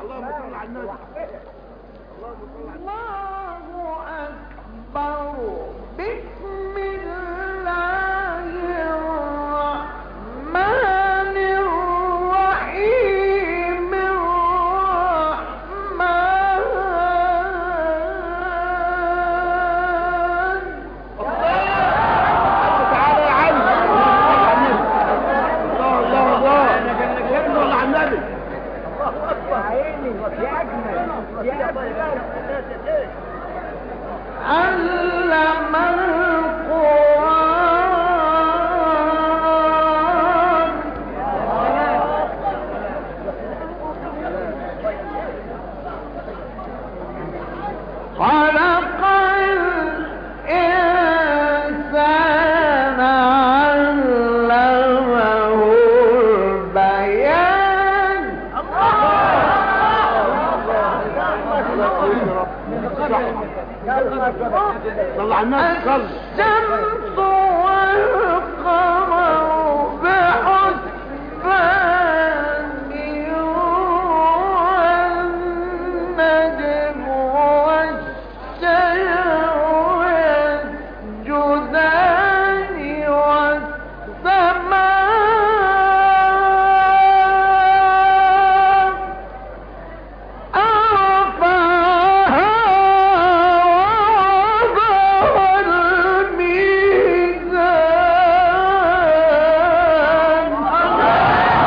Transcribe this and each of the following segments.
اللهم صل على النبي الله أكبر بسم الله الرحمن الرحيم الرحمن تعالى يا علي الله الله الله صل على النبي علم القرآن خلق الإنسان علمه البيان صل على النبي صل الشمس والقمر بحسبان والنجم والشجر يسجدان والسماء أرفعها ووضع الميزان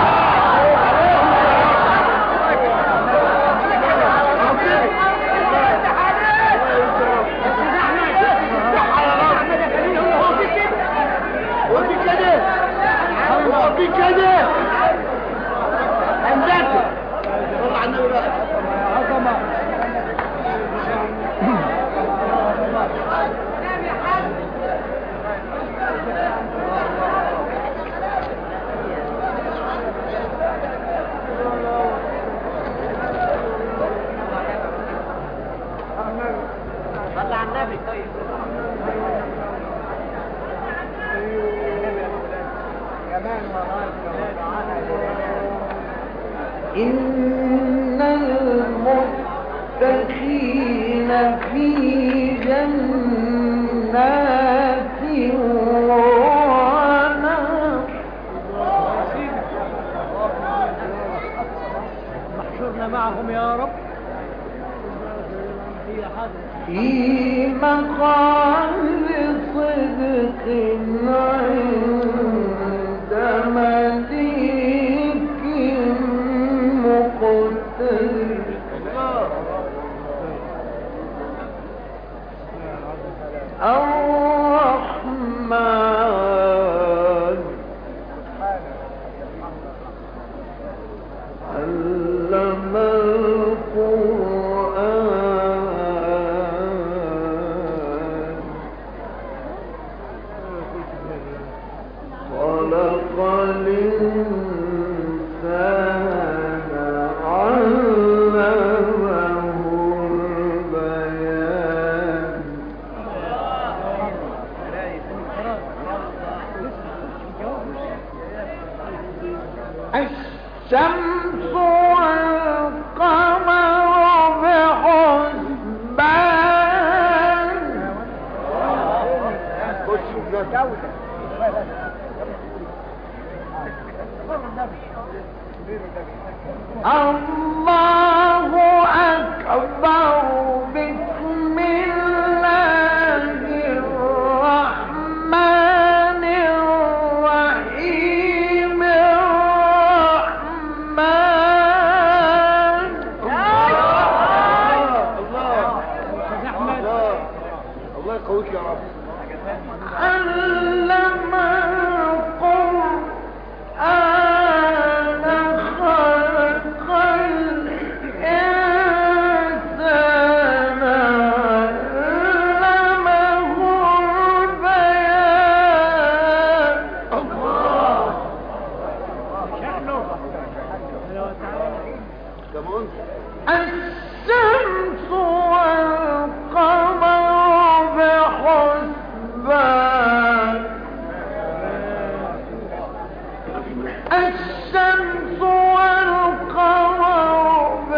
وفي كده وفي كده انزلت صل على النبي بقى إن المتقين في جنات ونهر محشورنا معهم يا رب في حد في مقعد صدق عند مليك مقتدر الرحمن علم القرآن خلق الإنسان علمه البيان الشمس والقمر بحسبان خش النبي الله أكبر بسم الله الرحمن الرحيم الرحمن الله الله الله يقويك يا رب علم القرآن خلق الإنسان علمه البيان كمان الشمس والقمر بحسبان الشمس والقمر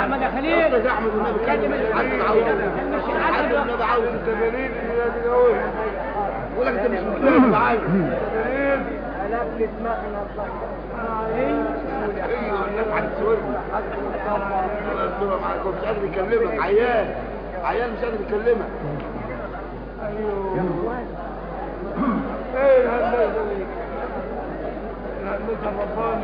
احمد يا يا خليل استاذ احمد النبي كلم الحاج عاوز الحاج النبي عاوز التمارين يقول لك انت مش مكتئب عايز قلبت دماغنا ايوه الناس هتسوي مش قادر يكلمك عيان عيان مش قادر يكلمك ايه الهندسه دي الهندسه الرباني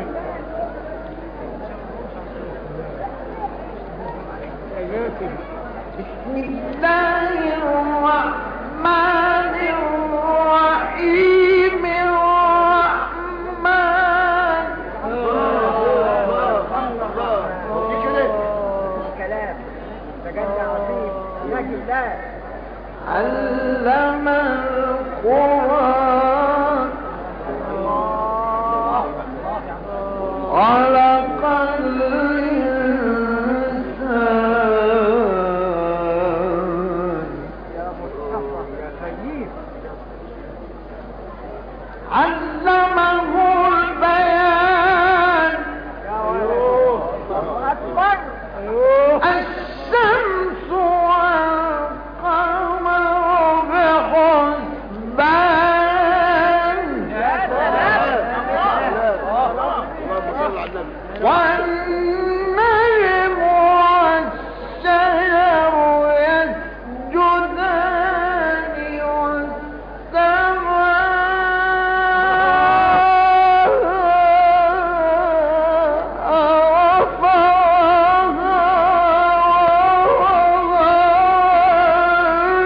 يا جاتي بسم الله الرحمن الرحيم الرحمن في كده كلام تجنى عظيم نجي الله علم القرآن خلق الإنسان يا مصطفى يا خييف علمه البيان يا ولد الله اكبر الشمس والقمر بحسبان اللهم صل على النبي والنجم والشجر يسجدان والسماء رفعها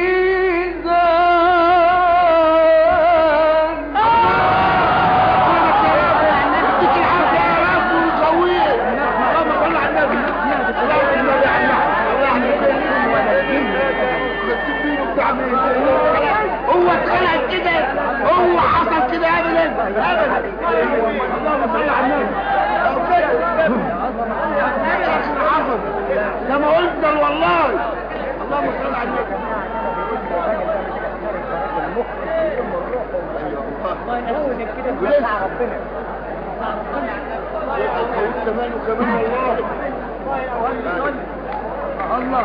هو اتخلق كده هو حصل كده ابدا ابدا اللهم صل على النبي حصل كما قلت والله اللهم صل على النبي الله ينولك كده بتاع ربنا كمان وكمان والله الله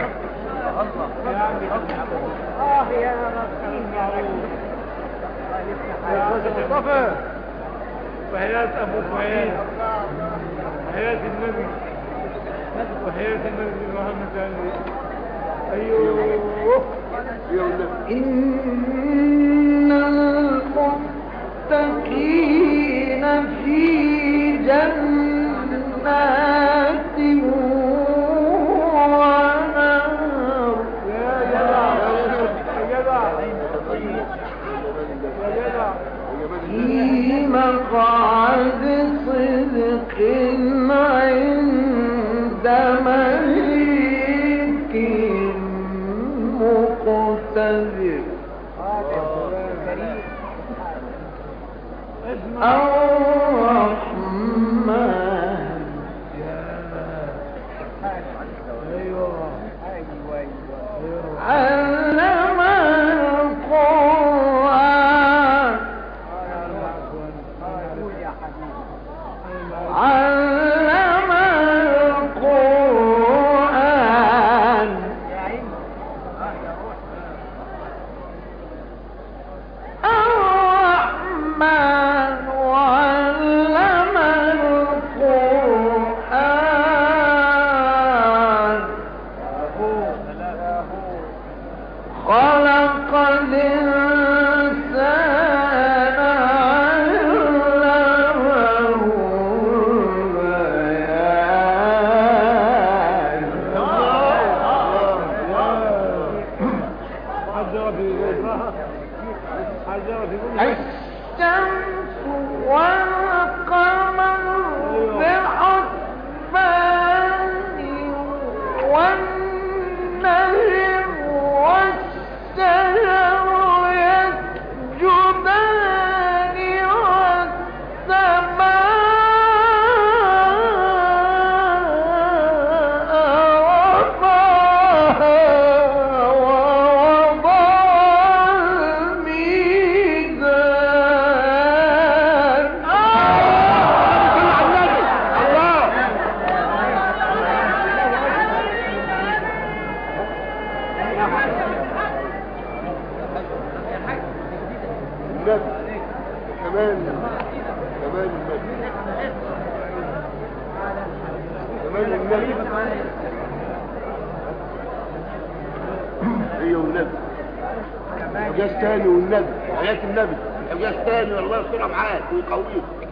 اه يا مسكين يا رجل مصطفى وحياة أبو فؤاد وحياة النبي وحياة النبي محمد علي أيوه يا النبي إن المتقين في جنات ونهر يا جدع يا جدع يا جدع في مقعد صدق عند مليك مقتدر الرحمن علم القرآن علم القرآن الرحمن علم القرآن خلق الإنسان علمه البيان حجر في حجر في الشمس والقمر بحسبان والنجم والشجر يسجدان والسماء رفعها ووضع الميزان النبي كمان كمان النبي كمان النبي هي والنبي اعجاز تاني والنبي حياة النبي اعجاز تاني والله يسترها معاك ويقويك